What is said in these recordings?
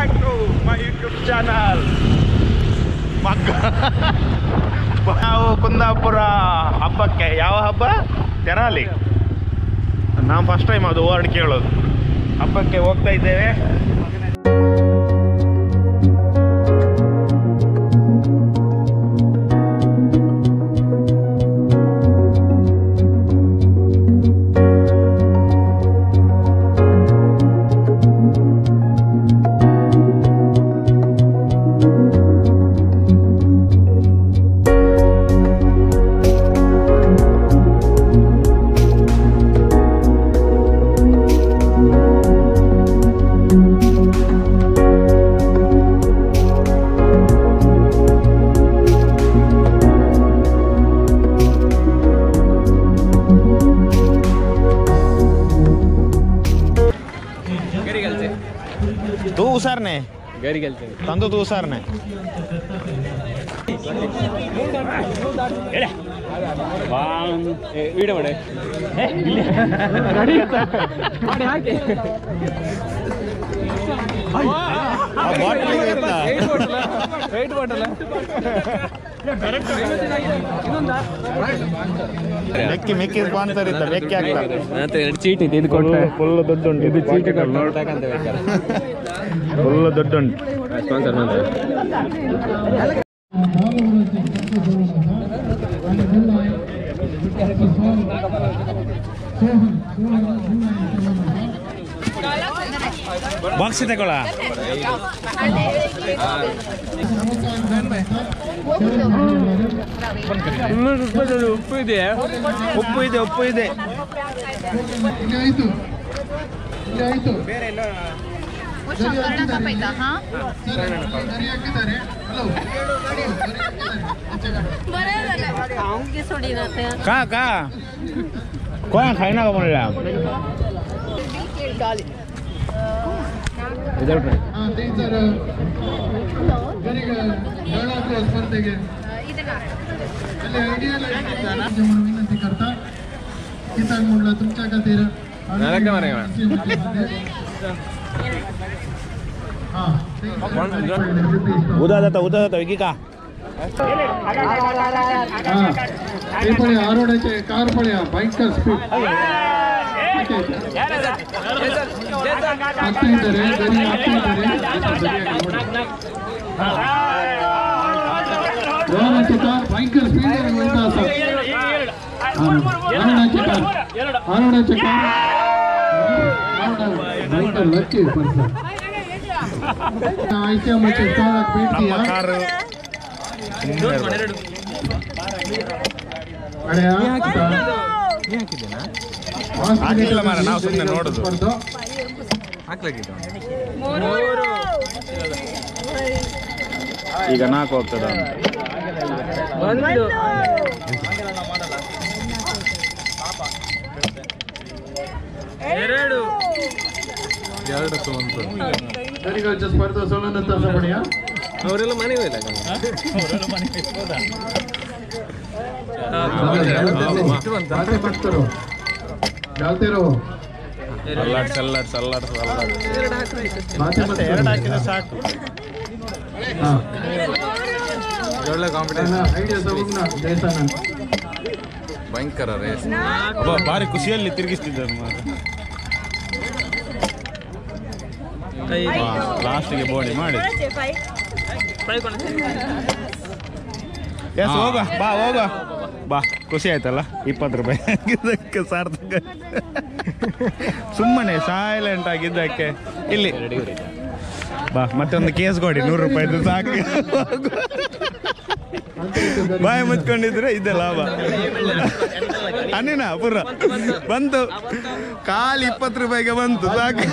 Back to my YouTube channel ಮಕ್ಕ ನಾವು ಕುಂದಾಪುರ ಹಬ್ಬಕ್ಕೆ ಯಾವ ಹಬ್ಬ ತೆರಾಲಿ ನಾವು ಫಸ್ಟ್ ಟೈಮ್ ಅದು ವರ್ಡ್ ಕೇಳೋದು ಹಬ್ಬಕ್ಕೆ ಹೋಗ್ತಾ ಇದ್ದೇವೆ घरी घालते तू उसारणे घरी घालते ತಂದು तू उसारणे ವಿಡಿಯೋ ಮಾಡೆ ಮಾಡಿ ಹಾಕಿ ಬಾಟ್ಲಿಗೆ ಇತ್ತ? ರೈಟ್ ಬಾಟಲ್ ಮೆಕ್ಕಿ ಮೆಕ್ಕಿ ಸ್ಪಾನ್ಸರ್ ಇದ್ದ ಮೆಕ್ಕಿ ಆಗ್ತದೆ ಮತ್ತೆ ಎರಡು ಚೀಟ್ ಇದೆ ಇದು ಕೊಟ್ಟರೆ ಫುಲ್ ದುಡ್ಡು ಉಂಟು ಇದು ಚೀಟ್ ಕೊಟ್ಟು ತಗೊಂತ ಬೇಕಾರೆ ಫುಲ್ ದುಡ್ಡು ಉಂಟು ಸ್ಪಾನ್ಸರ್ ಮಾಡ್ತಾರೆ ಬಾಕ್ಸ್ ತಗೊಳ ಇನ್ನೂರು ರೂಪಾಯಿ ಉಪ್ಪು ಇದೆ ಉಪ್ಪು ಇದೆ ಉಪ್ಪು ಇದೆ ಇಲ್ಲಿ ಆಯ್ತು ಇಲ್ಲಿ ಆಯ್ತು ಹಾ ಸರ್ ಗರಿ ಹಾಕಿದ್ದಾರೆ ಹಲೋ ಅವನಿಗೆ ಸುಡಿರತ್ತೆ का का कोण खायना का म्हणला ಹಾ ಟೀಚರ್ ಗರಿಗೆ ಡೋಳ ಹಾಕುವ ಸ್ಪರ್ಧೆಗೆ ಅಲ್ಲಿ ಐಡಿಯಾ विनंती करता किसान म्हणलं तुमच्या खातीर नालायक मारे का? हा उदा जाता उदा जाता विकी का हा ते पण आहे, आरोड्याचे कार पण आहे, भयंकर स्पीड ಆಗ್ತಾ ಇದ್ದಾರೆ ಗರಿ ಆಗ್ತಾ ಇದ್ದಾರೆ जोराचे कार भयंकर स्पीड म्हणता असं आरोडाचे कार आरोडाचे कार भयंकर लक्की पर्सन आयच्या मचे ಸ್ಥಳಕ್ಕೆ भेट दिया ಕಾರು ಅಡೆಯ ಹಾಕಿಲ್ಲ ಮಾರ್ರೆ, ನಾವು ಸುಮ್ನೆ ನೋಡುದು. ಈಗ ನಾಲ್ಕು ಹೋಗ್ತದ ಒಂದು ಎರಡು ಗರಿಗಾच्या ಸ್ಪರ್ಧಾ सोडून तसं म्हणूया ಅವರೆಲ್ಲ ಮನೆಗೆ ಹೋಯ್ತಾ ಜಾತೆ ಮಾಡ್ತಾರೋ ಜಾತೆ ರೋ ಸಲ್ಲಾಡ್ ಸಲ್ಲಾಡ್ ಸಲ್ಲಾಡ್ ಸಲ್ಲಾಡ್ ಮಾತೆ ಮತ್ತೆ ಎರಡು ಹಾಕಿದ್ರೆ ಸಾಕು ಹಾ ಒಳ್ಳೆ ಐಡಿಯಾ ತಗೊಂಡ ದೇವಸ್ಥಾನ ಭಯಂಕರ ರೇಸ್ ಒಬ್ಬ ಭಾರಿ ಖುಷಿಯಲ್ಲಿ ತಿರುಗಿಸ್ತಿದ್ದರು ಲಾಸ್ಟಿಗೆ ಬೋಡಿ ಮಾಡಿ ಎಸ್ ಹೋಗ ಬಾ ಹೋಗ ಬಾ ಖುಷಿ ಆಯ್ತಲ್ಲ ಇಪ್ಪತ್ತು ರೂಪಾಯಿ ಇದಕ್ಕೆ ಸಾರ್ಥಕ ಸುಮ್ಮನೆ ಸೈಲೆಂಟ್ ಆಗಿದ್ದಕ್ಕೆ ಇಲ್ಲಿ ಬಾ ಮತ್ತೆ ಒಂದು ಕೇಸ್ ಕೊಡಿ ನೂರು ರೂಪಾಯಿದು ಸಾಕು ಬಾಯಿ ಮುಚ್ಕೊಂಡಿದ್ರೆ ಇದೆ ಲಾಭ ಅನ್ನಿನ ಪುರ ಬಂತು ಕಾಲು ಇಪ್ಪತ್ತು ರೂಪಾಯಿಗೆ ಬಂತು ಸಾಕು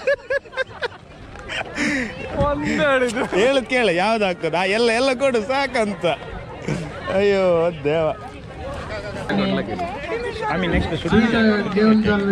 ಹೇಳು ಕೇಳ ಯಾವ್ದು ಹಾಕೋದು ಆ ಎಲ್ಲ ಎಲ್ಲ ಕೊಡು ಸಾಕಂತ ಅಯ್ಯೋ ದೇವ ಆಮೇಲೆ ನೆಕ್ಸ್ಟ್ घेऊन चालले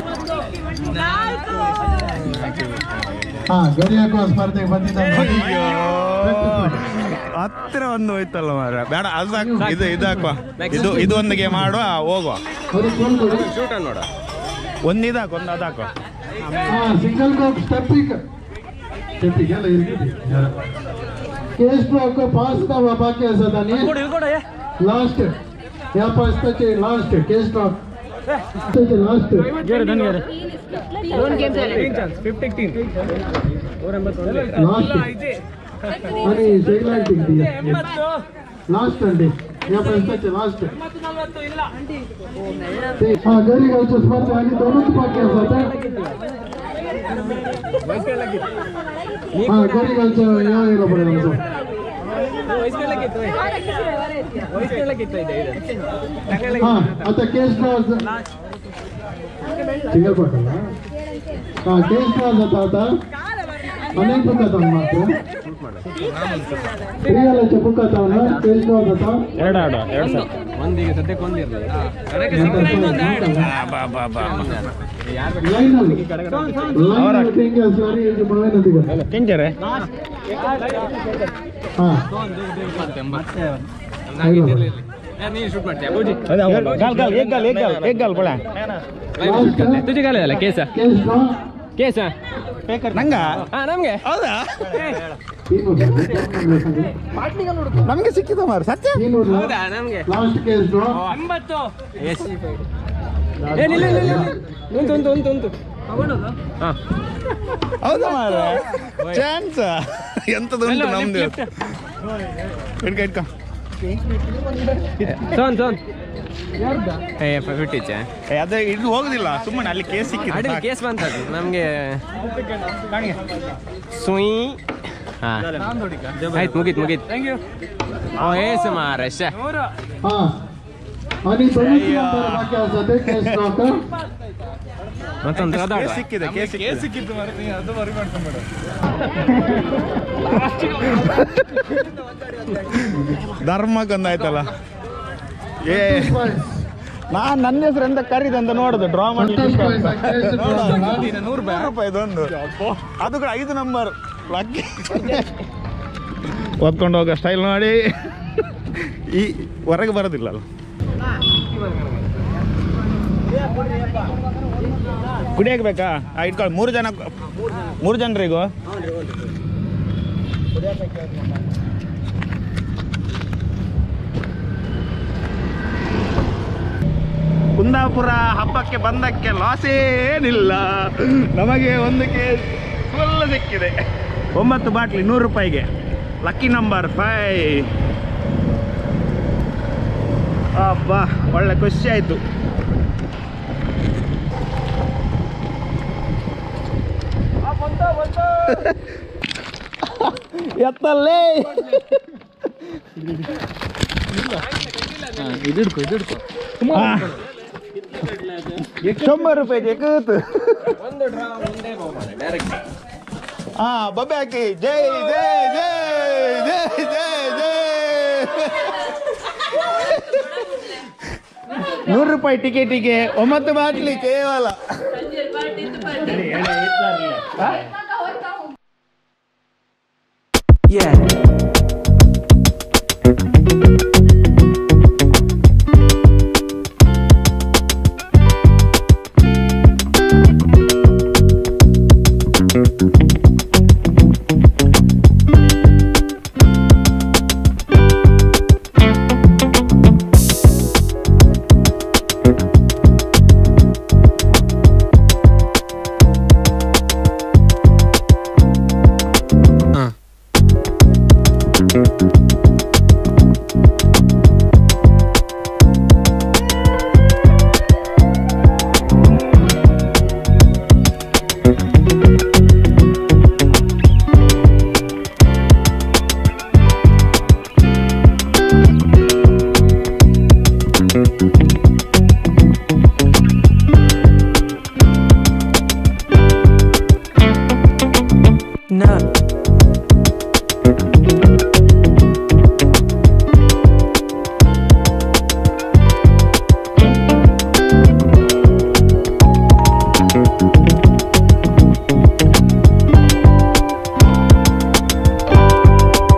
ಹಾ ಗರಿ ಹಾಕುವ ಸ್ಪರ್ಧೆಗೆ ಬಂದಿದ್ದಾರೆ ಅಯ್ಯೋ ಹತ್ತಿರ ಒಂದು ಹೋಯ್ತಲ್ಲ ಮಾರ ಬೇಡ ಅದು ಸಾಕು ಇದು ಇದು ಹಾಕುವ ಇದು ಇದು ಒಂದು ಗೇಮ್ ಆಡುವ ಹೋಗುವ ಅವರು ಫೋನ್ ಕೊಡಿ ಶೂಟ್ ನೋಡ ಒಂದು ಇದು ಹಾಕು ಒಂದು ಅದು ಹಾಕುವ ಹಾ ಸಿಂಗಲ್ ಕೋಕ್ ಸ್ಟೆಪ್ शेतीला इरकी केस ट्रॉक पाच का बाकी असत आणि लास्ट या पाचताचे लास्ट केस ट्रॉक त्याचे लास्ट लास्ट आणि सेगलाइटिंग लास्ट अंडी या पाचताचे लास्ट हा घरी घरच्या स्पर्धा आणि दोनच बाकी असतात हा घरी घरच्या या यायला पडेल आमचं हा आता केस ड्रॉ सिंगल पटल हा केस ड्रॉ जाता आता अनेक बुकात मात्र ಪ್ರಿಯಲಚ್ಚ ಬುಕ್ಕತ್ತವನ ಕೇಸ್ ಡ್ರಾ ಜಾತ ಎರಡು ಆಡು ಎರಡು ಸಾವಿರ ಒಂದಿಗೆ ಸದ್ಯಕ್ಕೆ ಒಂದಿರಲಿ ಲೈನ್ ಅಲ್ಲಿ ಲೈನ್ ಹಿಂಗೆ ಸರಿ ಇದು ಮಳೆನದಿಗೆ ಕೆಂಚರೆ ಹಾ ನೀನು ಶೂಟ್ ಮಾಡ್ತೀಯ ಬೂಜಿ ಗಾಲ್ ಗಾಲ್ ಏಕ್ ಗಾಲ್ ಏಕ್ ಗಾಲ್ ಏಕ್ ಗಾಲ್ ಕೊಡ ಲಾಸ್ಟ್ ತುಜಿ ಕಾಲ ಅಲ್ಲ ಕೇಸ ಕೇಸ್ ಡ್ರಾ ಕೇಸ ನಂಗ ಹಾ ನಮ್ಗೆ ಹೌದಾ ಇನ್ನೂರು ನಮ್ಗೆ ಸಿಕ್ಕಿದ ಮಾರು ಸತ್ಯ ಇನ್ನೂರು ಹೌದಾ ನಮ್ಗೆ ಲಾಸ್ಟ್ ಕೇಸ್ ಡ್ರಾ ಎಂಬತ್ತು ಎಸ್ ಏ ನಿಲ್ಲ ನಿಲ್ಲ ನಿಲ್ಲ. ಉಂಟು ಉಂಟು ಉಂಟು ಉಂಟು ಹಾ ಹೌದಾ ಮಾರ ಚಾನ್ಸ್ ಎಂತದು ಉಂಟು ನಮ್ದು ಇಟ್ಕ ಇಟ್ಕ ಸೋನ್ ಸೋನ್ ಏ ಫಿಫ್ಟಿ ಚಾ ಏ, ಅದೇ ಇದು ಹೋಗುದಿಲ್ಲ ಸುಮ್ಮನೆ ಅಲ್ಲಿ ಕೇಸ್ ಸಿಕ್ಕಿದೆ ಅಡಿಲ್ ಸಾಕು. ಕೇಸ್ ಬಂತದ್ದು ನಮಗೆ ಕಾಣಿಗೆ. ಸುಯಿ ಹಾ ಆಯ್ತು ಮುಗೀತು ಮುಗೀತು ಥ್ಯಾಂಕ್ ಯು ಓ ಏಸು ಮಾರಶ ಹಾ आणि दोन्ही नंबर बाकी असतात केस ड्रा ಮತ್ತೊಂದು ಕೇಸ್ ಅದಾವ ಸಿಕ್ಕಿದೆ ಕೇಸ್ ಸಿಕ್ಕಿದೆ ಧರ್ಮಕ್ಕೊಂದಾಯ್ತಲ್ಲ ಏ ನಾನ್ ನನ್ನ ಹೆಸರು ಎಂತ ಕರೀದೆ ಅಂತ ನೋಡುದು ಡ್ರಾ ಮಾಡಿ ನೂರು ರೂಪಾಯಿ ಇದೊಂದು ಅದು ಕೂಡ ಐದು ನಂಬರ್ ಲಕ್ಕಿ ಒತ್ಕೊಂಡು ಹೋಗೋ ಸ್ಟೈಲ್ ನೋಡಿ ಈ ಹೊರಗೆ ಬರೋದಿಲ್ಲ ಅಲ್ಲ ಕುಡಿಯಕ್ಕೆ ಬೇಕಾ ಆ, ಇಟ್ಕೊಳ್ಳಿ ಮೂರು ಜನ ಮೂರು ಜನರಿಗೂ ಕುಂದಾಪುರ ಹಬ್ಬಕ್ಕೆ ಬಂದಕ್ಕೆ ಲಾಸ್ ಏನಿಲ್ಲ ನಮಗೆ ಒಂದು ಕೇಸ್ ಫುಲ್ ಸಿಕ್ಕಿದೆ ಒಂಬತ್ತು ಬಾಟ್ಲಿ ನೂರು ರೂಪಾಯಿಗೆ ಲಕ್ಕಿ ನಂಬರ್ ಫೈ ಅಬ್ಬಾ ಒಳ್ಳೆ ಖುಷಿ ಆಯಿತು ಎತ್ತಲ್ಲೇ ಆ. ಶಂಬರ್ ರೂಪಾಯಿ ಏಕತ್ ಹಾ ಬಬ್ಬೆ ಹಾಕಿ ಜೈ ಜೈ ಜೈ ಜೈ ಜೈ ಜೈ ನೂರು ರೂಪಾಯಿ ಟಿಕೆಟಿಗೆ ಒಂಬತ್ತು ಬಾಟ್ಲಿ ಕೇವಲ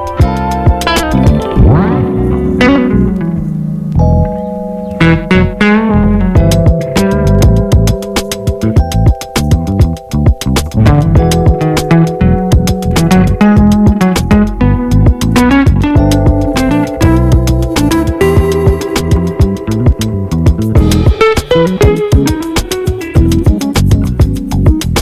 Thank